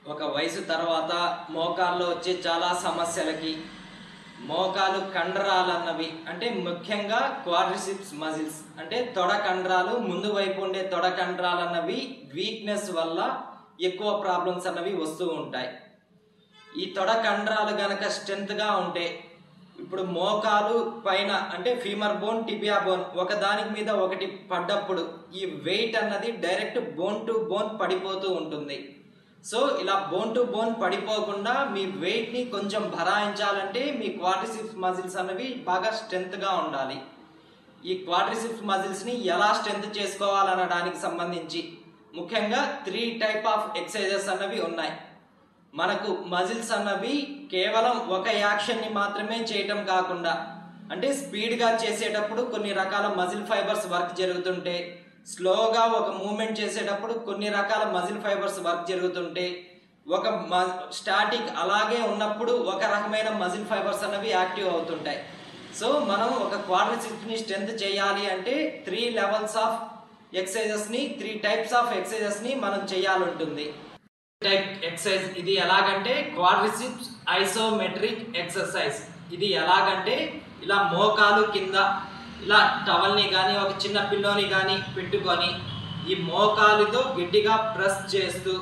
ఒక వయసు తర్వాత మోకాల్లో వచ్చే చాలా సమస్యలకి మోకాలు కండరాలన్నవి అంటే ముఖ్యంగా క్వాడ్రిసిప్స్ మజిల్స్ అంటే తొడ కండరాలు ముందు వైపు ఉండే తొడ కండరాలన్నవి వీక్నెస్ వల్ల ఎక్కువ ప్రాబ్లమ్స్ అన్నవి వస్తూ ఉంటాయి ఈ తొడ కండరాలు గనక స్ట్రెంత్గా ఉంటే ఇప్పుడు మోకాలు పైన అంటే ఫీమర్ బోన్ టిబియా బోన్ ఒక దానికి మీద ఒకటి పడ్డప్పుడు ఈ వెయిట్ అన్నది డైరెక్ట్ బోన్ టు బోన్ పడిపోతూ ఉంటుంది సో ఇలా బోన్ టు బోన్ పడిపోకుండా మీ వెయిట్ ని కొంచెం భరాయించాలంటే మీ క్వాడ్రిసిప్స్ మజిల్స్ అనేవి బాగా స్ట్రెంత్ గా ఉండాలి ఈ క్వాడ్రిసిప్స్ మజిల్స్ ని ఎలా స్ట్రెంత్ చేసుకోవాలనడానికి సంబంధించి ముఖ్యంగా త్రీ టైప్ ఆఫ్ ఎక్సర్సైజెస్ అన్నవి ఉన్నాయి మనకు మజిల్స్ అన్నవి కేవలం ఒక యాక్షన్ ని మాత్రమే చేయటం కాకుండా అంటే స్పీడ్ గా చేసేటప్పుడు కొన్ని రకాల మజిల్ ఫైబర్స్ వర్క్ జరుగుతుంటే స్లోగా ఒక మూమెంట్ చేసేటప్పుడు కొన్ని రకాల మజిల్ ఫైబర్స్ వర్క్ జరుగుతుంటే ఒక స్టాటిక్ అలాగే ఉన్నప్పుడు ఒక రకమైన మజిల్ ఫైబర్స్ అన్నవి యాక్టివ్ అవుతుంటాయి సో మనం ఒక క్వాడ్రిసిప్స్ ని స్ట్రెంత్ చేయాలి అంటే త్రీ లెవెల్స్ ఆఫ్ ఎక్సర్సైజెస్ ని త్రీ టైప్స్ ఆఫ్ ఎక్సర్సైజెస్ ని మనం చేయాలి ఉంటుంది టైప్ ఎక్సర్సైజ్ ఇది ఎలాగంటే క్వాడ్రిసిప్స్ ఐసోమెట్రిక్ ఎక్సర్సైజ్ ఇది ఎలాగంటే ఇలా మోకాలు కింద ఇలా టవల్ని కానీ ఒక చిన్న పిల్లోని కానీ పెట్టుకొని ఈ మోకాలితో గట్టిగా ప్రెస్ చేస్తూ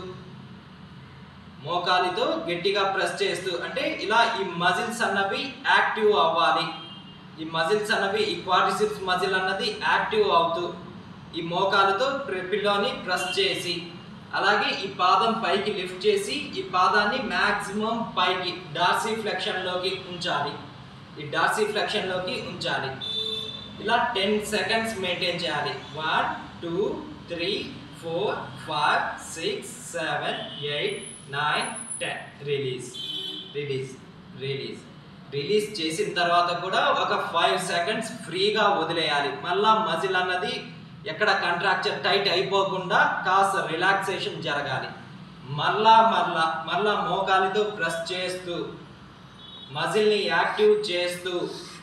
మోకాలితో గట్టిగా ప్రెస్ చేస్తూ అంటే ఇలా ఈ మజిల్స్ అన్నవి యాక్టివ్ అవ్వాలి ఈ మజిల్స్ అన్నవి ఈ క్వాడ్రిసిప్స్ మజిల్ అన్నది యాక్టివ్ అవుతూ ఈ మోకాలుతో పిల్లోని ప్రెస్ చేసి అలాగే ఈ పాదం పైకి లిఫ్ట్ చేసి ఈ పాదాన్ని మ్యాక్సిమం పైకి డార్సీ ఫ్లెక్షన్లోకి ఉంచాలి ఈ డార్సీ ఫ్లెక్షన్లోకి ఉంచాలి ఇలా టెన్ సెకండ్స్ మెయింటైన్ చేయాలి one two three four five six seven eight nine ten release release release release చేసిన తర్వాత కూడా ఒక ఫైవ్ సెకండ్స్ ఫ్రీగా వదిలేయాలి మళ్ళా మజిల్ అన్నది ఎక్కడ కంట్రాక్చర్ టైట్ అయిపోకుండా కాస్త రిలాక్సేషన్ జరగాలి మళ్ళా మళ్ళా మళ్ళా మోకాలితో ప్రెస్ చేస్తూ మజిల్ని యాక్టివ్ చేస్తూ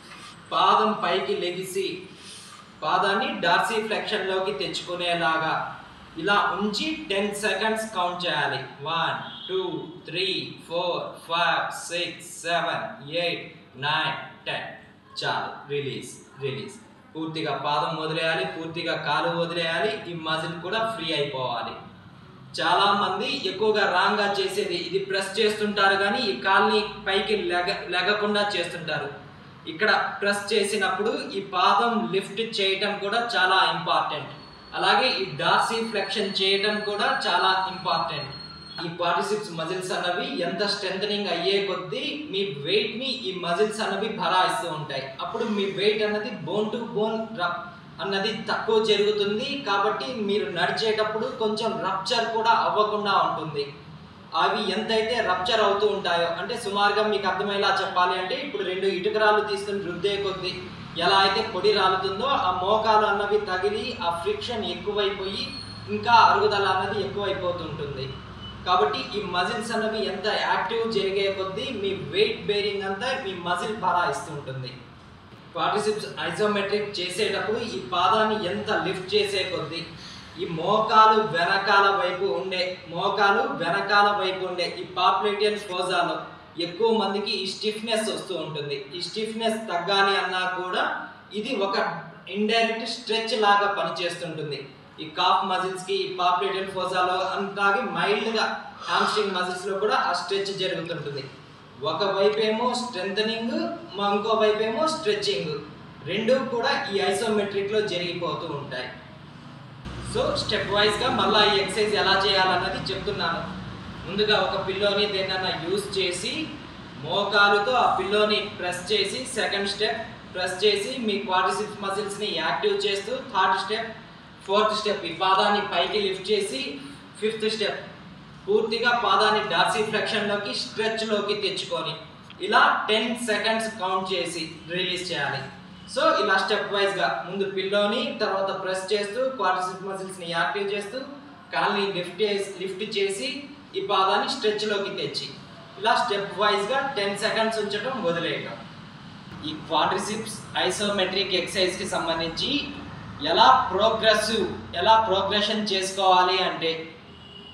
పాదం పైకి లెగిసి పాదాన్ని డార్సీ ఫ్లెక్షన్లోకి తెచ్చుకునేలాగా ఇలా ఉంచి టెన్ సెకండ్స్ కౌంట్ చేయాలి one two three four five six seven eight nine ten చాలు రిలీజ్ రిలీజ్ పూర్తిగా పాదం వదిలేయాలి పూర్తిగా కాలు వదిలేయాలి ఈ మజిల్ కూడా ఫ్రీ అయిపోవాలి చాలా మంది ఎక్కువగా రాంగ్ గా చేసేది ఇది ప్రెస్ చేస్తుంటారు కానీ ఈ కాల్ని పైకి లెగ లెగకుండా చేస్తుంటారు ఇక్కడ ప్రెస్ చేసినప్పుడు ఈ పాదం లిఫ్ట్ చేయటం కూడా చాలా ఇంపార్టెంట్ అలాగే ఈ డార్సీ ఫ్లెక్షన్ చేయటం కూడా చాలా ఇంపార్టెంట్ ఈ క్వాడ్రిసిప్స్ మజిల్స్ అన్నవి ఎంత స్ట్రెంథనింగ్ అయ్యే కొద్దీ మీ వెయిట్ ని ఈ మజిల్స్ అన్నవి భరాయిస్తూ ఉంటాయి అప్పుడు మీ వెయిట్ అన్నది బోన్ టు బోన్ అన్నది తక్కువ జరుగుతుంది కాబట్టి మీరు నడిచేటప్పుడు కొంచెం రప్చర్ కూడా అవ్వకుండా ఉంటుంది అవి ఎంతైతే రప్చర్ అవుతూ ఉంటాయో అంటే సుమారుగా మీకు అర్థమయ్యేలా చెప్పాలి అంటే ఇప్పుడు రెండు ఇటుకరాలు తీసుకుని రుద్దే కొద్దీ ఎలా అయితే పొడి రాలుతుందో ఆ మోకాలు అన్నవి తగిలి ఆ ఫ్రిక్షన్ ఎక్కువైపోయి ఇంకా అరుగుదల అన్నది ఎక్కువైపోతుంటుంది కాబట్టి ఈ మజిల్స్ అన్నవి ఎంత యాక్టివ్ జరిగే కొద్దీ మీ వెయిట్ బేరింగ్ అంతా మీ మజిల్ భరాయిస్తుంటుంది క్వాడ్రిసిప్స్ ఐసోమెట్రిక్ చేసేటప్పుడు ఈ పాదాన్ని ఎంత లిఫ్ట్ చేసే కొద్దీ ఈ మోకాలు వెనకాల వైపు ఉండే మోకాలు వెనకాల వైపు ఉండే ఈ పాపులేటియన్ ఫోజాలో ఎక్కువ మందికి ఈ స్టిఫ్నెస్ వస్తూ ఉంటుంది ఈ స్టిఫ్నెస్ తగ్గాలి అన్నా కూడా ఇది ఒక ఇండైరెక్ట్ స్ట్రెచ్ లాగా పనిచేస్తుంటుంది ఈ కాఫ్ మజిల్స్ కి ఈ పాపులేటియన్ ఫోజాలో అంతాగి మైల్డ్ గా హామ్స్ట్రింగ్ మజిల్స్ లో కూడా ఆ స్ట్రెచ్ జరుగుతుంటుంది ఒక వైపేమో స్ట్రెంథనింగ్ ఇంకో వైపేమో స్ట్రెచ్చింగ్ రెండు కూడా ఈ ఐసోమెట్రిక్ లో జరిగిపోతూ ఉంటాయి సో స్టెప్ వైజ్ గా మళ్ళీ ఈ ఎక్సర్సైజ్ ఎలా చేయాలన్నది చెప్తున్నాను ముందుగా ఒక పిల్లోని దేనన్నా యూస్ చేసి మోకాలుతో ఆ పిల్లోని ప్రెస్ చేసి సెకండ్ స్టెప్ ప్రెస్ చేసి మీ క్వాడ్రిసిప్స్ మజిల్స్ ని యాక్టివ్ చేస్తూ థర్డ్ స్టెప్ ఫోర్త్ స్టెప్ ఈ పాదాన్ని పైకి లిఫ్ట్ చేసి ఫిఫ్త్ స్టెప్ పూర్తిగా పాదాన్ని డార్సీ ఫ్లెక్షన్లోకి స్ట్రెచ్లోకి తెచ్చుకొని ఇలా టెన్ సెకండ్స్ కౌంట్ చేసి రిలీజ్ చేయాలి సో ఇలా స్టెప్ వైజ్గా ముందు పిల్లోని తర్వాత ప్రెస్ చేస్తూ క్వాడ్రిసిప్ మజిల్స్ని యాక్టివ్ చేస్తూ కాల్ని లిఫ్ట్ చేసి లిఫ్ట్ చేసి ఈ పాదాన్ని స్ట్రెచ్లోకి తెచ్చి ఇలా స్టెప్ వైజ్గా టెన్ సెకండ్స్ ఉంచడం వదిలేయటం ఈ క్వాడ్రిసిప్స్ ఐసోమెట్రిక్ ఎక్సర్సైజ్కి సంబంధించి ఎలా ప్రోగ్రెసివ్ ఎలా ప్రోగ్రెషన్ చేసుకోవాలి అంటే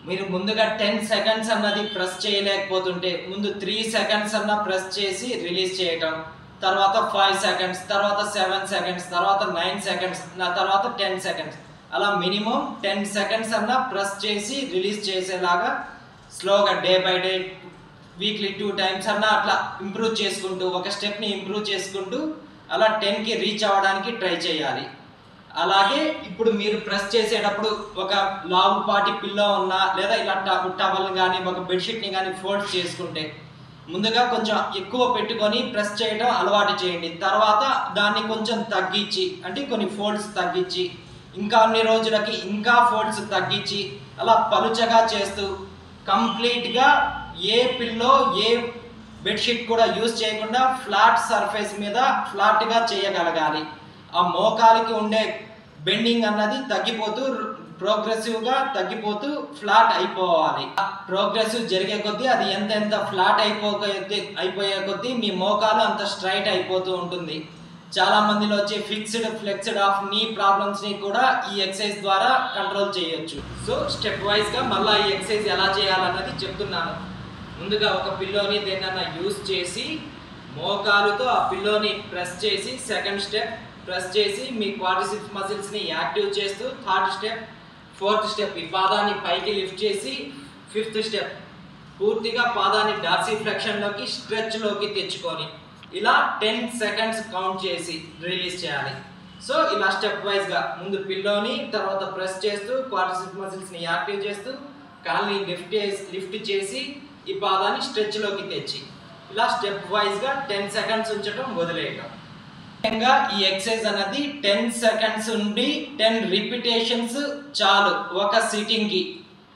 మీరు ముందుగా టెన్ సెకండ్స్ అన్నది ప్రెస్ చేయలేకపోతుంటే ముందు త్రీ సెకండ్స్ అన్న ప్రెస్ చేసి రిలీజ్ చేయటం తర్వాత ఫైవ్ సెకండ్స్ తర్వాత సెవెన్ సెకండ్స్ తర్వాత నైన్ సెకండ్స్ నా తర్వాత టెన్ సెకండ్స్ అలా మినిమం టెన్ సెకండ్స్ అన్న ప్రెస్ చేసి రిలీజ్ చేసేలాగా స్లోగా day by day weekly two times అన్న అట్లా ఇంప్రూవ్ చేసుకుంటూ ఒక స్టెప్ని ఇంప్రూవ్ చేసుకుంటూ అలా టెన్కి రీచ్ అవ్వడానికి ట్రై చేయాలి అలాగే ఇప్పుడు మీరు ప్రెస్ చేసేటప్పుడు ఒక లావు పాటి పిల్లో ఉన్నా లేదా ఇలా టవల్ కానీ ఒక బెడ్షీట్ని కానీ ఫోల్డ్ చేసుకుంటే ముందుగా కొంచెం ఎక్కువ పెట్టుకొని ప్రెస్ చేయడం అలవాటు చేయండి తర్వాత దాన్ని కొంచెం తగ్గించి అంటే కొన్ని ఫోల్డ్స్ తగ్గించి ఇంకా అన్ని రోజులకి ఇంకా ఫోల్డ్స్ తగ్గించి అలా పలుచగా చేస్తూ కంప్లీట్గా ఏ పిల్లో ఏ బెడ్షీట్ కూడా యూజ్ చేయకుండా ఫ్లాట్ సర్ఫేస్ మీద ఫ్లాట్గా చేయగలగాలి ఆ మోకాలికి ఉండే బెండింగ్ అన్నది తగ్గిపోతూ ప్రోగ్రెసివ్గా తగ్గిపోతూ ఫ్లాట్ అయిపోవాలి ప్రోగ్రెసివ్ జరిగే కొద్దీ అది ఎంత ఎంత ఫ్లాట్ అయిపోతే అయిపోయే కొద్దీ మీ మోకాలు అంత స్ట్రైట్ అయిపోతూ ఉంటుంది చాలా మందిలో వచ్చే fixed flexed of knee problems ని కూడా ఈ ఎక్సర్సైజ్ ద్వారా కంట్రోల్ చేయొచ్చు సో స్టెప్ వైజ్ గా మళ్ళీ ఈ ఎక్సర్సైజ్ ఎలా చేయాలన్నది చెప్తున్నాను ముందుగా ఒక పిల్లోని దేన్నన్నా యూస్ చేసి మోకాలుతో ఆ పిల్లోని ప్రెస్ చేసి సెకండ్ స్టెప్ ప్రెస్ చేసి మీ క్వాడ్రిసిప్స్ మసిల్స్ ని యాక్టివ్ చేస్తూ థర్డ్ స్టెప్ ఫోర్త్ స్టెప్ ఈ పాదాన్ని పైకి లిఫ్ట్ చేసి ఫిఫ్త్ స్టెప్ పూర్తిగా పాదాన్ని డార్సీ ఫ్లెక్షన్ లోకి స్ట్రెచ్ లోకి తెచ్చుకొని ఇలా టెన్ సెకండ్స్ కౌంట్ చేసి రిలీజ్ చేయాలి సో ఇలా స్టెప్ వైజ్ గా ముందు పిల్లోని తర్వాత ప్రెస్ చేస్తూ క్వాడ్రిసిప్ మసిల్స్ ని యాక్టివ్ చేస్తూ కాల్ని లిఫ్ట్ చేసి లిఫ్ట్ చేసి ఈ పాదాన్ని స్ట్రెచ్ లోకి తెచ్చి ఇలా స్టెప్ వైజ్ గా టెన్ సెకండ్స్ ఉంచడం వదిలేయటం ముఖ్యంగా ఈ ఎక్సర్సైజ్ అనేది టెన్ సెకండ్స్ ఉండి టెన్ రిపిటేషన్స్ చాలు ఒక సిట్టింగ్ కి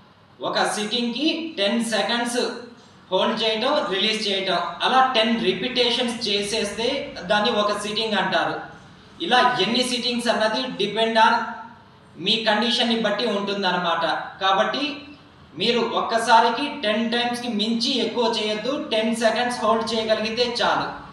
ఒక సిట్టింగ్ కి టెన్ సెకండ్స్ హోల్డ్ చేయటం రిలీజ్ చేయటం అలా టెన్ రిపిటేషన్స్ చేసేస్తే దాన్ని ఒక సిట్టింగ్ అంటారు ఇలా ఎన్ని సిట్టింగ్స్ అన్నది డిపెండ్ ఆన్ మీ కండిషన్ని బట్టి ఉంటుందన్నమాట కాబట్టి మీరు ఒక్కసారికి టెన్ టైమ్స్కి మించి ఎక్కువ చేయొద్దు టెన్ సెకండ్స్ హోల్డ్ చేయగలిగితే చాలు